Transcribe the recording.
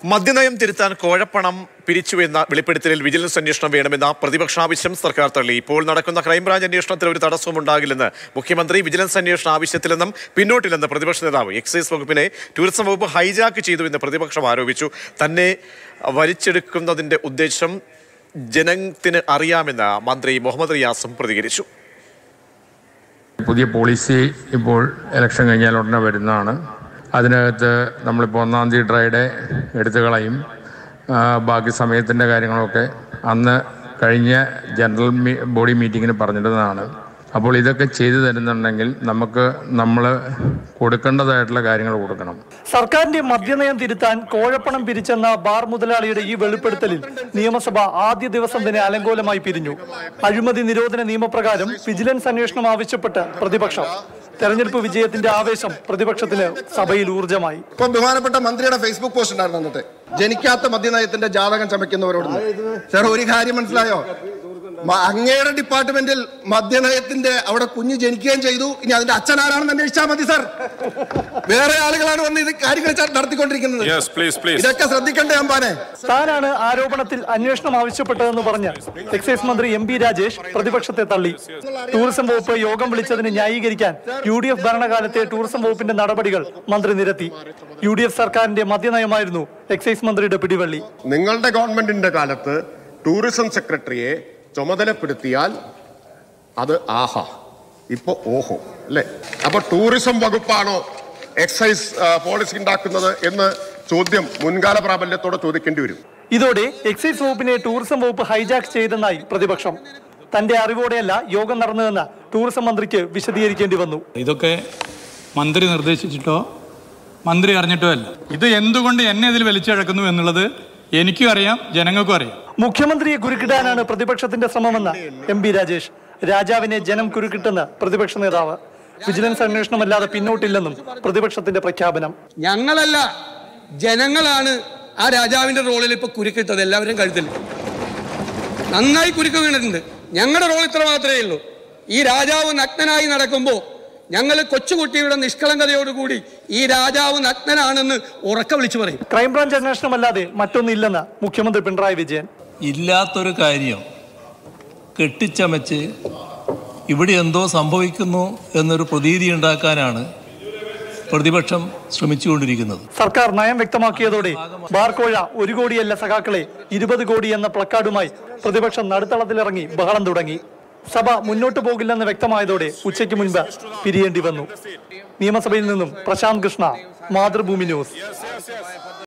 മദ്യനയം തിരുത്താൻ കോഴപ്പണം പിരിച്ചുവെന്ന വെളിപ്പെടുത്തലിൽ വിജിലൻസ് അന്വേഷണം വേണമെന്ന പ്രതിപക്ഷാവശ്യം സർക്കാർ തള്ളി ഇപ്പോൾ നടക്കുന്ന ക്രൈംബ്രാഞ്ച് അന്വേഷണത്തിൽ ഒരു തടസ്സവും ഉണ്ടാകില്ലെന്ന് മുഖ്യമന്ത്രി വിജിലൻസ് അന്വേഷണ ആവശ്യത്തിൽ നിന്നും പിന്നോട്ടില്ലെന്ന് പ്രതിപക്ഷ നേതാവ് എക്സൈസ് വകുപ്പിനെ ടൂറിസം വകുപ്പ് ഹൈജാക്ക് ചെയ്തു എന്ന് പ്രതിപക്ഷം ആരോപിച്ചു തന്നെ വലിച്ചെടുക്കുന്നതിന്റെ ഉദ്ദേശം ജനത്തിന് അറിയാമെന്ന് മന്ത്രി മുഹമ്മദ് റിയാസും പ്രതികരിച്ചു പുതിയ പോളിസി ഇപ്പോൾ ഇലക്ഷൻ കഴിഞ്ഞാൽ ഉടനെ വരുന്നതാണ് അതിനകത്ത് നമ്മളിപ്പോൾ ഒന്നാം തീയതി ഡ്രൈഡേ എടുത്തു കളയും ആ, ബാക്കി സമയത്തിൻ്റെ കാര്യങ്ങളൊക്കെ അന്ന് കഴിഞ്ഞ ജനറൽ മീ ബോഡി മീറ്റിങ്ങിന് പറഞ്ഞിരുന്നതാണ് അപ്പോൾ ഇതൊക്കെ ചെയ്തു തരുന്നുണ്ടെങ്കിൽ നമുക്ക് നമ്മൾ കൊടുക്കേണ്ടതായിട്ടുള്ള കാര്യങ്ങൾ കൊടുക്കണം സർക്കാരിന്റെ മദ്യനയം തിരുത്താൻ കോഴപ്പണം പിരിച്ചെന്ന ബാർ മുതലാളിയുടെ ഈ വെളിപ്പെടുത്തലിൽ നിയമസഭ ആദ്യ ദിവസം തന്നെ അലങ്കോലമായി പിരിഞ്ഞു അഴിമതി നിരോധന നിയമപ്രകാരം വിജിലൻസ് അന്വേഷണം ആവശ്യപ്പെട്ട് പ്രതിപക്ഷം തെരഞ്ഞെടുപ്പ് വിജയത്തിന്റെ ആവേശം പ്രതിപക്ഷത്തിന് സഭയിൽ ഊർജമായി ഇപ്പൊ ബഹുമാനപ്പെട്ട മന്ത്രിയുടെ ഫേസ്ബുക്ക് പോസ്റ്റ് ഉണ്ടായിരുന്നു എന്നിട്ട് ജനിക്കാത്ത മദ്യനയത്തിന്റെ ജാതകം ചമയ്ക്കുന്നവരോട് സാർ ഒരു കാര്യം മനസ്സിലായോ മ- അങ്ങയുടെ ഡിപ്പാർട്ട്മെന്റിൽ മദ്യനയത്തിന്റെ അവിടെ കുഞ്ഞ് ജനിക്കുകയും ചെയ്തു ഇനി അതിന്റെ അച്ഛൻ ആരാണെന്ന് അന്വേഷിച്ചാൽ മതി സാർ വേറെ ആളുകളാണ് വന്ന് ഇത് കാര്യങ്ങൾ ച- നടത്തിക്കൊണ്ടിരിക്കുന്നത് Yes, please, please. ഇതൊക്കെ ശ്രദ്ധിക്കണ്ടേ അമ്പാനെ താനാണ് ആരോപണത്തിൽ അന്വേഷണം ആവശ്യപ്പെട്ടതെന്ന് പറഞ്ഞ് എക്സൈസ് മന്ത്രി എം പി രാജേഷ് പ്രതിപക്ഷത്തെ തള്ളി ടൂറിസം വകുപ്പ് യോഗം വിളിച്ചതിന് ന്യായീകരിക്കാൻ യു ഡി എഫ് ഭരണകാലത്തെ ടൂറിസം വകുപ്പിന്റെ നടപടികൾ മന്ത്രി നിരത്തി യു ഡി എഫ് സർക്കാരിന്റെ മദ്യനയമായിരുന്നു എക്സൈസ് മന്ത്രിയുടെ പിടിവള്ളി നിങ്ങളുടെ ഗവൺമെന്റിന്റെ കാലത്ത് ടൂറിസം സെക്രട്ടറിയെ ചുമതലപ്പെടുത്തിയാൽ അത് ആഹാ ഇപ്പൊ ഓഹോ അല്ലെ അപ്പൊ ടൂറിസം വകുപ്പാണോ എക്സൈസ് ആ, പോളിസി ഉണ്ടാക്കുന്നത് എന്ന് ചോദ്യം മുൻകാല പ്രാബല്യത്തോടെ ചോദിക്കേണ്ടി വരും ഇതോടെ എക്സൈസ് വകുപ്പിനെ ടൂറിസം വകുപ്പ് ഹൈജാക്ക് ചെയ്തെന്നായി പ്രതിപക്ഷം തന്റെ അറിവോടെയല്ല യോഗം നടന്നതെന്ന് ടൂറിസം മന്ത്രിക്ക് വിശദീകരിക്കേണ്ടി വന്നു ഇതൊക്കെ മന്ത്രി നിർദ്ദേശിച്ചിട്ടോ മന്ത്രി അറിഞ്ഞിട്ടോ അല്ല ഇത് എന്തുകൊണ്ട് എന്നെ ഇതിൽ വലിച്ചിഴക്കുന്നു എന്നുള്ളത് എനിക്കും അറിയാം ജനങ്ങൾക്കും അറിയാം മുഖ്യമന്ത്രിയെ കുരുക്കിടാനാണ് പ്രതിപക്ഷത്തിന്റെ ശ്രമമെന്ന് എം പി രാജേഷ് രാജാവിനെ ജനം കുരുക്കിട്ടെന്ന് പ്രതിപക്ഷ നേതാവ് വിജിലൻസ് അന്വേഷണമല്ലാതെ പിന്നോട്ടില്ലെന്നും പ്രതിപക്ഷത്തിന്റെ പ്രഖ്യാപനം ഞങ്ങളല്ല ജനങ്ങളാണ് ആ രാജാവിന്റെ റോളിൽ ഇപ്പൊ കുരുക്കിട്ടത് എല്ലാവരും കഴുത്തിൽ നന്നായി കുരുക്ക് വീണിട്ടുണ്ട് ഞങ്ങളുടെ റോൾ ഇത്ര മാത്രമേ ഉള്ളൂ ഈ രാജാവ് നഗ്നനായി നടക്കുമ്പോൾ ഞങ്ങൾ കൊച്ചുകുട്ടിയുടെ നിഷ്കളങ്കതയോടുകൂടി ഈ രാജാവ് നഗ്നനാണെന്ന് ഉറക്ക വിളിച്ചു പറയും ക്രൈംബ്രാഞ്ച് അന്വേഷണമല്ലാതെ മറ്റൊന്നില്ലെന്ന് മുഖ്യമന്ത്രി പിണറായി വിജയൻ ഇല്ലാത്തൊരു കാര്യം കെട്ടിച്ചമച്ച് ഇവിടെ എന്തോ സംഭവിക്കുന്നു എന്നൊരു പ്രതീതി ഉണ്ടാക്കാനാണ് പ്രതിപക്ഷം ശ്രമിച്ചുകൊണ്ടിരിക്കുന്നത് സർക്കാർ നയം വ്യക്തമാക്കിയതോടെ ബാർക്കോഴ ഒരു കോടിയല്ല സഖാക്കളെ ഇരുപത് കോടി എന്ന പ്ലക്കാർഡുമായി പ്രതിപക്ഷം നടുത്തളത്തിലിറങ്ങി ബഹളം തുടങ്ങി സഭ മുന്നോട്ടു പോകില്ലെന്ന് വ്യക്തമായതോടെ ഉച്ചയ്ക്ക് മുൻപ് പിരിയേണ്ടി വന്നു നിയമസഭയിൽ നിന്നും പ്രശാന്ത് കൃഷ്ണ മാതൃഭൂമി ന്യൂസ്